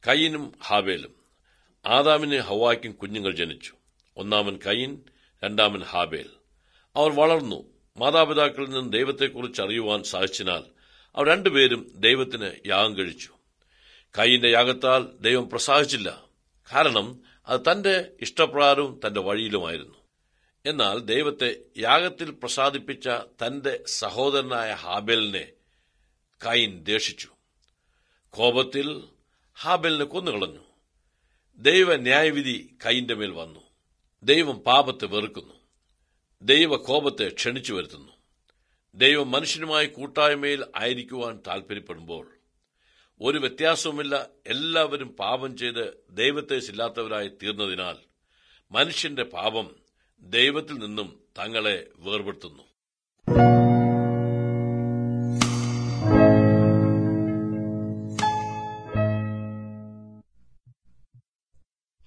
കയ്യനും ഹാബേലും ആദാമിന് ഹവായ്ക്കും കുഞ്ഞുങ്ങൾ ജനിച്ചു ഒന്നാമൻ കയ്യൻ രണ്ടാമൻ ഹാബേൽ അവർ വളർന്നു മാതാപിതാക്കളിൽ നിന്ന് ദൈവത്തെക്കുറിച്ച് അറിയുവാൻ സാധിച്ചതിനാൽ അവർ രണ്ടുപേരും ദൈവത്തിന് യാഗം കഴിച്ചു കയ്യന്റെ യാഗത്താൽ ദൈവം പ്രസാദിച്ചില്ല കാരണം അത് തന്റെ ഇഷ്ടപ്രകാരവും തന്റെ വഴിയിലുമായിരുന്നു എന്നാൽ ദൈവത്തെ യാഗത്തിൽ പ്രസാദിപ്പിച്ച തന്റെ സഹോദരനായ ഹാബേലിനെ കൈൻ ദേഷിച്ചു കോപത്തിൽ ഹാബേലിനെ കൊന്നുകളഞ്ഞു ദൈവ ന്യായവിധി കൈന്റെ മേൽ വന്നു ദൈവം പാപത്തെ വെറുക്കുന്നു ദൈവ കോപത്തെ ക്ഷണിച്ചു വരുത്തുന്നു ദൈവം മനുഷ്യനുമായി കൂട്ടായ്മയിൽ ആയിരിക്കുവാൻ താൽപര്യപ്പെടുമ്പോൾ ഒരു വ്യത്യാസവുമില്ല എല്ലാവരും പാപം ചെയ്ത് ദൈവത്തെ ഇല്ലാത്തവരായി തീർന്നതിനാൽ മനുഷ്യന്റെ പാപം ദൈവത്തിൽ നിന്നും തങ്ങളെ വേർപെടുത്തുന്നു